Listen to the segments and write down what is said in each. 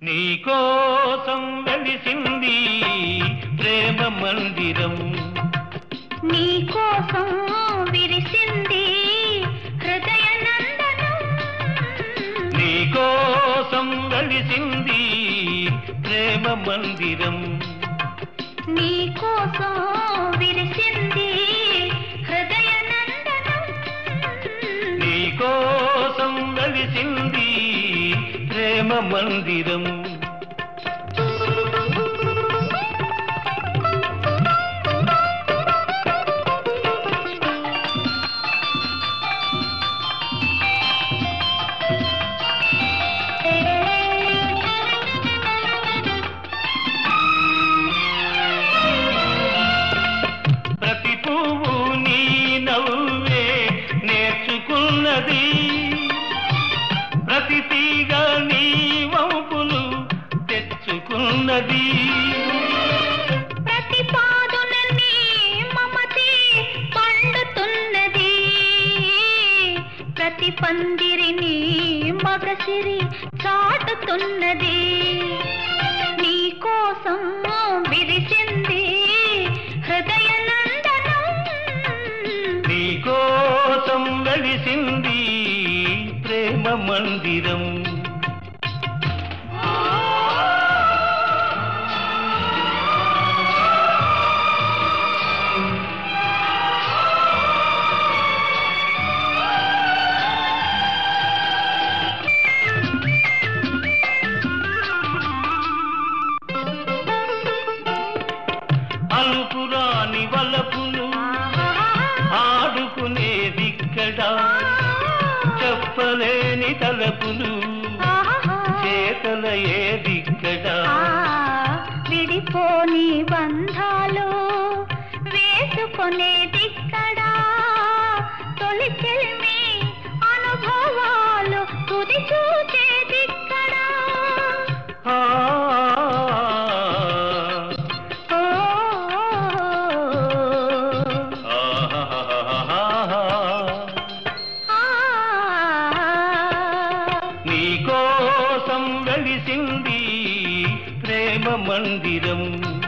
నీ కోసం వెలిసింది ప్రేమ మందిరం నీ కోసం విరిసింది హృదయ నందనం నీ కోసం వెలిసింది ప్రేమ మందిరం నీ కోసం విరిసింది హృదయ నందనం నీ కోసం వెలిసింది ప్రేమ మందిరం ప్రతి పువ్వు నీ నవ్వే నేర్చుకున్నది ప్రతి తీగ నీ వంపులు తెచ్చుకున్నది ప్రతి పాదున నీ మమతే పండుతున్నది ప్రతి పందిరిని మగసిరి చాటుతున్నది నీ కోసం విరిసింది హృదయ నందనం నీ కోసం వెలిసింది ప్రేమ మందిరం అలుపురాని వలపులు ఆడుకునేదిక్కడ చెప్పలేని తలపులు చేతల ఏదిక్కడ విడిపోని బంధాలు వేసుకునేదిక్కడా తొలి చెల్మి అనుభవాలు తుది చూచేదిక్కడా ఆ, ఓ, ఆహాహాహా. ఆ, నీ కోసం వెలిసింది ప్రేమ మందిరం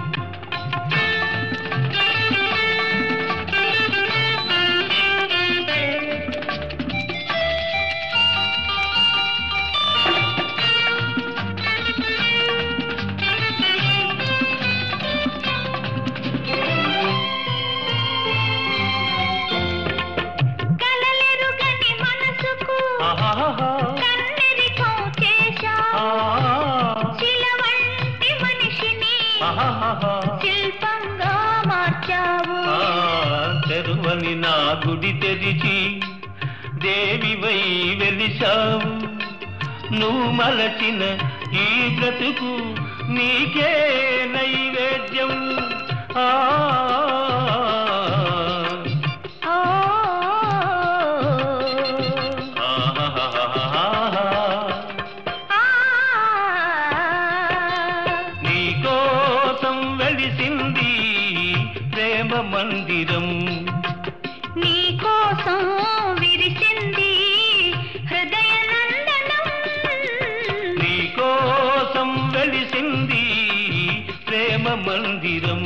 కలలెరుగని మనసుకు ఆహాహా. కన్నెరికం చేశావు ఆ, శిల వంటి మనిషిని ఆహాహా. శిల్పంగా మార్చావు ఆ, తెరువని నా గుడి తెరిచి దేవివై వెలిశావు నువ్వు మలచిన ఈ బ్రతుకు నీకే నైవేద్యం ఆ ఓ, ఆహాహాహాహా. ఆ, నీ కోసం వెలిసింది ప్రేమ మందిరం నీ కోసం విరిసింది హృదయ నందనం నీ కోసం వెలిసింది ప్రేమ మందిరం